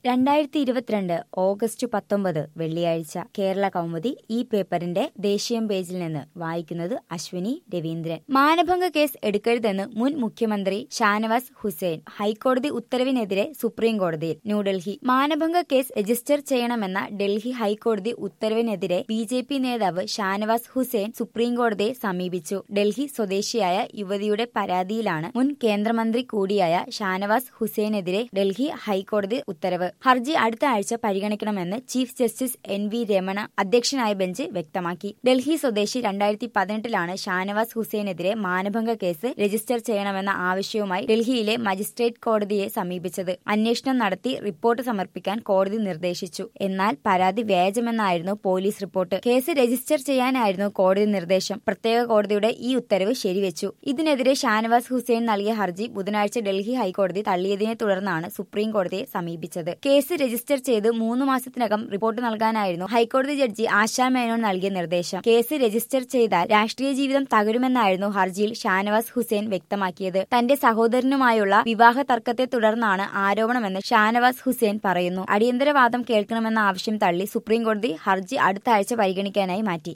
രണ്ടായിരത്തി ഇരുപത്തിരണ്ട് ഓഗസ്റ്റ് പത്തൊമ്പത് വെള്ളിയാഴ്ച കേരള കൗമുദി ഈ പേപ്പറിന്റെ ദേശീയം പേജിൽ നിന്ന് വായിക്കുന്നത് അശ്വിനി രവീന്ദ്രൻ മാനഭംഗ കേസ് എടുക്കരുതെന്ന് മുൻ മുഖ്യമന്ത്രി ഷാനവാസ് ഹുസൈൻ ഹൈക്കോടതി ഉത്തരവിനെതിരെ സുപ്രീം കോടതിയിൽ ന്യൂഡൽഹി മാനഭംഗ കേസ് രജിസ്റ്റർ ചെയ്യണമെന്ന ഡൽഹി ഹൈക്കോടതി ഉത്തരവിനെതിരെ ബി ജെ പി നേതാവ് ഷാനവാസ് ഹുസൈൻ സുപ്രീം കോടതിയെ സമീപിച്ചു ഡൽഹി സ്വദേശിയായ യുവതിയുടെ പരാതിയിലാണ് മുൻ കേന്ദ്രമന്ത്രി കൂടിയായ ഷാനവാസ് ഹുസൈനെതിരെ ഡൽഹി ഹൈക്കോടതി ഉത്തരവ് ഹർജി അടുത്ത ആഴ്ച പരിഗണിക്കണമെന്ന് chief justice N V Ramana അധ്യക്ഷനായ ബെഞ്ച് വ്യക്തമാക്കി ഡൽഹി സ്വദേശി രണ്ടായിരത്തി പതിനെട്ടിലാണ് ഷാനവാസ് ഹുസൈനെതിരെ മാനഭംഗ കേസ് രജിസ്റ്റർ ചെയ്യണമെന്ന ആവശ്യവുമായി ഡൽഹിയിലെ മജിസ്ട്രേറ്റ് കോടതിയെ സമീപിച്ചത് അന്വേഷണം നടത്തി റിപ്പോർട്ട് സമർപ്പിക്കാൻ കോടതി നിർദ്ദേശിച്ചു എന്നാൽ പരാതി വ്യാജമെന്നായിരുന്നു പോലീസ് റിപ്പോർട്ട് കേസ് രജിസ്റ്റർ ചെയ്യാനായിരുന്നു കോടതി നിർദ്ദേശം പ്രത്യേക കോടതിയുടെ ഈ ഉത്തരവ് ശരിവെച്ചു ഇതിനെതിരെ ഷാനവാസ് ഹുസൈൻ നൽകിയ ഹർജി ബുധനാഴ്ച ഡൽഹി ഹൈക്കോടതി തള്ളിയതിനെ തുടർന്നാണ് സുപ്രീം കോടതിയെ സമീപിച്ചത് കേസ് രജിസ്റ്റർ ചെയ്ത് മൂന്ന് മാസത്തിനകം റിപ്പോർട്ട് നൽകാനായിരുന്നു ഹൈക്കോടതി ജഡ്ജി ആശാ മേനോൻ നൽകിയ നിർദ്ദേശം കേസ് രജിസ്റ്റർ ചെയ്താൽ രാഷ്ട്രീയ ജീവിതം തകരുമെന്നായിരുന്നു ഹർജിയിൽ ഷാനവാസ് ഹുസൈൻ വ്യക്തമാക്കിയത് തന്റെ സഹോദരനുമായുള്ള വിവാഹ തർക്കത്തെ തുടർന്നാണ് ആരോപണമെന്ന് ഷാനവാസ് ഹുസൈൻ പറയുന്നു അടിയന്തരവാദം കേൾക്കണമെന്ന ആവശ്യം തള്ളി സുപ്രീം കോടതി ഹർജി അടുത്ത ആഴ്ച പരിഗണിക്കാനായി മാറ്റി